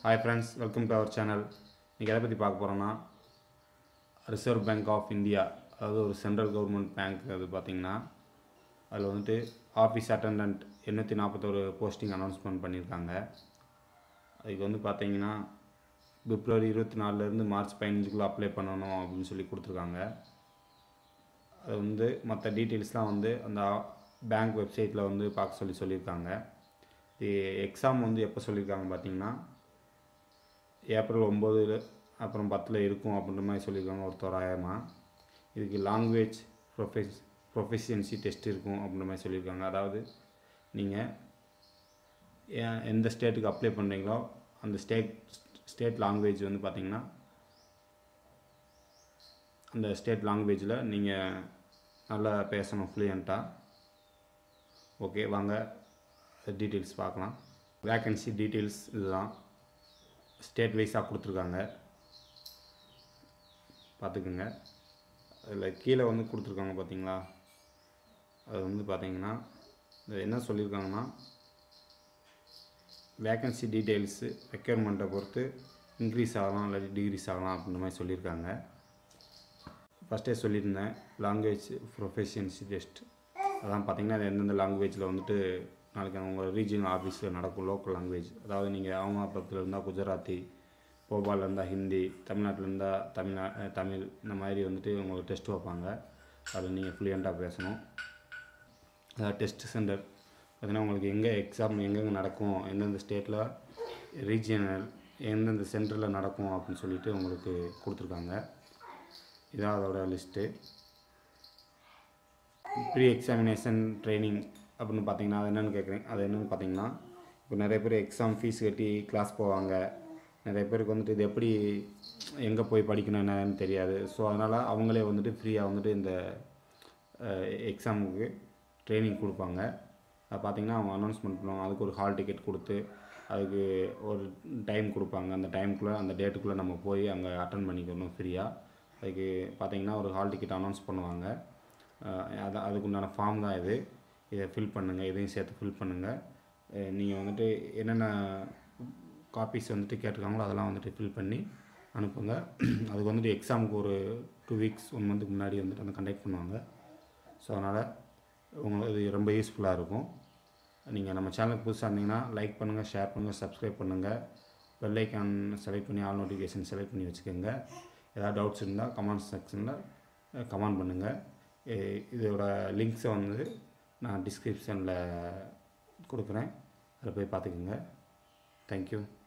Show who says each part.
Speaker 1: hi friends welcome to our channel இன்றைக்கி எதை பற்றி பார்க்க போகிறோன்னா ரிசர்வ் பேங்க் ஆஃப் இந்தியா அதாவது ஒரு சென்ட்ரல் கவர்மெண்ட் பேங்க் அது பார்த்திங்கன்னா அதில் வந்துட்டு ஆஃபீஸ் அட்டண்டன்ட் எண்ணூற்றி நாற்பத்தோரு போஸ்டிங் அனௌன்ஸ்மெண்ட் பண்ணியிருக்காங்க அதுக்கு வந்து பார்த்தீங்கன்னா பிப்ரவரி இருபத்தி நாலுலேருந்து மார்ச் பதினஞ்சுக்குள்ளே அப்ளை பண்ணணும் அப்படின்னு சொல்லி கொடுத்துருக்காங்க அது வந்து மற்ற டீட்டெயில்ஸ்லாம் வந்து அந்த பேங்க் வெப்சைட்டில் வந்து பார்க்க சொல்லி சொல்லியிருக்காங்க இது எக்ஸாம் வந்து எப்போ சொல்லியிருக்காங்க பார்த்தீங்கன்னா ஏப்ரல் ஒம்போது அப்புறம் பத்தில் இருக்கும் அப்படின்ற மாதிரி சொல்லியிருக்காங்க ஒரு தோராயமாக இதுக்கு லாங்குவேஜ் ப்ரொஃபெஸ் ப்ரொஃபஷியன்சி டெஸ்ட் இருக்கும் அப்படின்ற மாதிரி சொல்லியிருக்காங்க அதாவது நீங்கள் ஏன் எந்த ஸ்டேட்டுக்கு அப்ளை பண்ணுறீங்களோ அந்த ஸ்டேட் ஸ்டேட் லாங்குவேஜ் வந்து பார்த்தீங்கன்னா அந்த ஸ்டேட் லாங்குவேஜில் நீங்கள் நல்லா பேசணும் ஃப்ளூயண்ட்டாக ஓகே வாங்க டீட்டெயில்ஸ் பார்க்கலாம் வேக்கன்சி டீட்டெயில்ஸ் இதுதான் ஸ்டேட் வைஸாக கொடுத்துருக்காங்க பார்த்துக்குங்க அதில் கீழே வந்து கொடுத்துருக்காங்க பார்த்தீங்களா அது வந்து பார்த்தீங்கன்னா இது என்ன சொல்லியிருக்காங்கன்னா வேக்கன்சி டீட்டெயில்ஸு ரெக்யர்மெண்ட்டை பொறுத்து இன்க்ரீஸ் ஆகலாம் இல்லாட்டி டிகிரீஸ் ஆகலாம் அப்படின்ற மாதிரி சொல்லியிருக்காங்க ஃபஸ்ட்டே சொல்லியிருந்தேன் லாங்குவேஜ் ப்ரொஃபஷியன்சி டெஸ்ட் அதான் பார்த்தீங்கன்னா அது எந்தெந்த லாங்குவேஜில் வந்துட்டு நாளைக்கு அவங்க ரீஜியனல் ஆஃபீஸில் நடக்கும் லோக்கல் லாங்குவேஜ் அதாவது நீங்கள் அவமாபுரத்தில் இருந்தால் குஜராத்தி போபாலில் இருந்தால் ஹிந்தி தமிழ்நாட்டில் இருந்தால் தமிழ்நா தமிழ் இந்த மாதிரி வந்துட்டு உங்களுக்கு டெஸ்ட் வைப்பாங்க அதில் நீங்கள் ஃப்ளூயண்ட்டாக பேசணும் அதாவது டெஸ்ட் சென்டர் பார்த்தீங்கன்னா உங்களுக்கு எங்கே எக்ஸாம் எங்கெங்கே நடக்கும் எந்தெந்த ஸ்டேட்டில் ரீஜியனல் எந்தெந்த சென்டரில் நடக்கும் அப்படின்னு சொல்லிட்டு உங்களுக்கு கொடுத்துருக்காங்க இதான் அதோட லிஸ்ட்டு ப்ரீ எக்ஸாமினேஷன் ட்ரைனிங் அப்படின்னு பார்த்தீங்கன்னா அது என்னென்னு கேட்குறேன் அது என்னென்னு பார்த்தீங்கன்னா இப்போ நிறைய பேர் எக்ஸாம் ஃபீஸ் கட்டி கிளாஸ் போவாங்க நிறைய பேருக்கு வந்துட்டு இது எப்படி எங்கே போய் படிக்கணும் என்னன்னு தெரியாது ஸோ அதனால் அவங்களே வந்துட்டு ஃப்ரீயாக வந்துட்டு இந்த எக்ஸாமுக்கு ட்ரைனிங் கொடுப்பாங்க அது பார்த்திங்கன்னா அவங்க அனௌன்ஸ்மெண்ட் பண்ணுவாங்க அதுக்கு ஒரு ஹால் டிக்கெட் கொடுத்து அதுக்கு ஒரு டைம் கொடுப்பாங்க அந்த டைமுக்குள்ளே அந்த டேட்டுக்குள்ளே நம்ம போய் அங்கே அட்டன் பண்ணிக்கணும் ஃப்ரீயாக அதுக்கு பார்த்திங்கன்னா ஒரு ஹால் டிக்கெட் அனௌன்ஸ் பண்ணுவாங்க அது அதுக்கு உண்டான ஃபார்ம் தான் இது இதை ஃபில் பண்ணுங்கள் இதையும் சேர்த்து ஃபில் பண்ணுங்கள் நீங்கள் வந்துட்டு என்னென்ன காப்பீஸ் வந்துட்டு கேட்டிருக்காங்களோ அதெல்லாம் வந்துட்டு ஃபில் பண்ணி அனுப்புங்க அதுக்கு வந்துட்டு எக்ஸாமுக்கு ஒரு டூ வீக்ஸ் ஒன் மந்த்துக்கு முன்னாடி வந்துட்டு அந்த கண்டக்ட் பண்ணுவாங்க ஸோ அதனால் உங்களுக்கு இது ரொம்ப யூஸ்ஃபுல்லாக இருக்கும் நீங்கள் நம்ம சேனலுக்கு புதுசாக இருந்தீங்கன்னா லைக் பண்ணுங்கள் ஷேர் பண்ணுங்கள் சப்ஸ்கிரைப் பண்ணுங்கள் பெல் ஐக்கான் செலக்ட் பண்ணி ஆல் நோட்டிஃபிகேஷன் செலக்ட் பண்ணி வச்சுக்கோங்க ஏதாவது டவுட்ஸ் இருந்தால் கமெண்ட் செக்ஷனில் கமெண்ட் பண்ணுங்கள் இதோட லிங்க்ஸை வந்து நான் டிஸ்கிரிப்ஷனில் கொடுக்குறேன் அதில் போய் பார்த்துக்குங்க தேங்க்யூ